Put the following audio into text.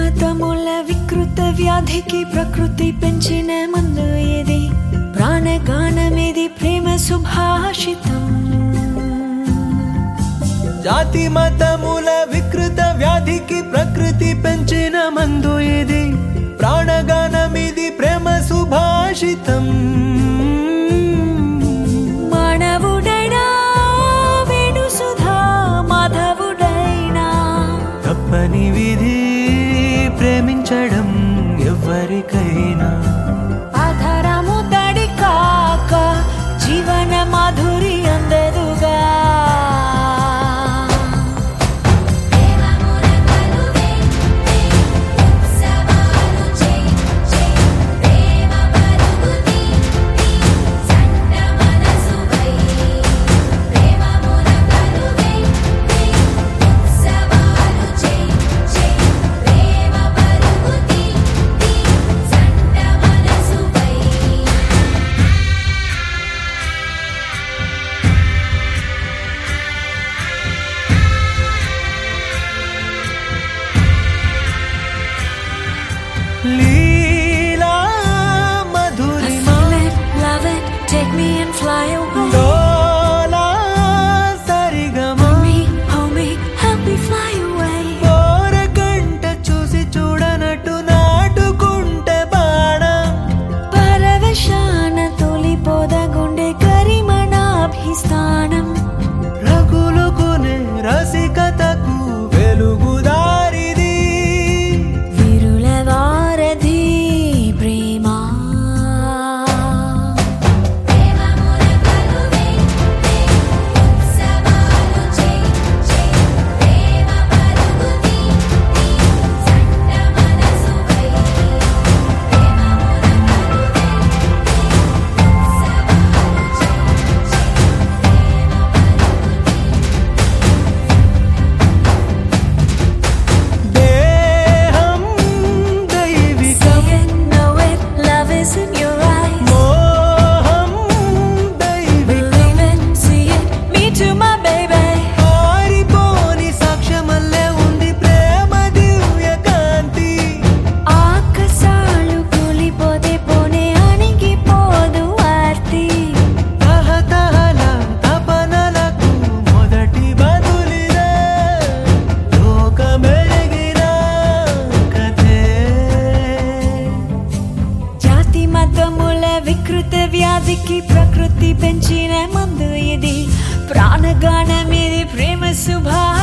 మతముల వికృత వ్యాధికి ప్రకృతి పెంచిన మందు ఇది ప్రాణగానమిది ప్రేమ సుభాషితం జాతి మతముల వికృత వ్యాధికి ప్రకృతి పెంచిన మందు ఇది ప్రాణగానమిది ప్రేమ సుభాషితం మానవుడైనా వేణు సుధా మాధవుడైనా తప్పని విధి ప్రేమించడం ఎవరికైనా ఆధారము తడి కాక జీవన మాధురి అందదుగా లీలా I Madhurima feel it, love it, take me and fly away. Dola Saregama Hold me, hold me, help me fly away. కోరకంట చూసి చూడనట్టు నాటుకుంటే బాణం పరవశాన తొలిపోద గుండె కరిమణాభిస్థానం రగులుకునే రసికతకు వెలుగుదారిది విరుల వారధి ప్రేమ దేహం దైవికం Say it, know it, love is in your eyes. మోహం దైవికం Believe it, see it, me too, my baby. ఆరిపోని సాక్ష్యమల్లే ఉంది ప్రేమ దివ్య కాంతి ఆకాశాలు కూలిపోతే పోనే అణిగిపోదు ఆర్తి తహతహల తపనలకు మొదటి బదులిదే లోకమెరిగిన కథే జాతి మతముల వికృత వ్యాధికి ప్రకృతి పెంచిన మందు ఇది ప్రాణగానం ఇది ప్రేమ సుభా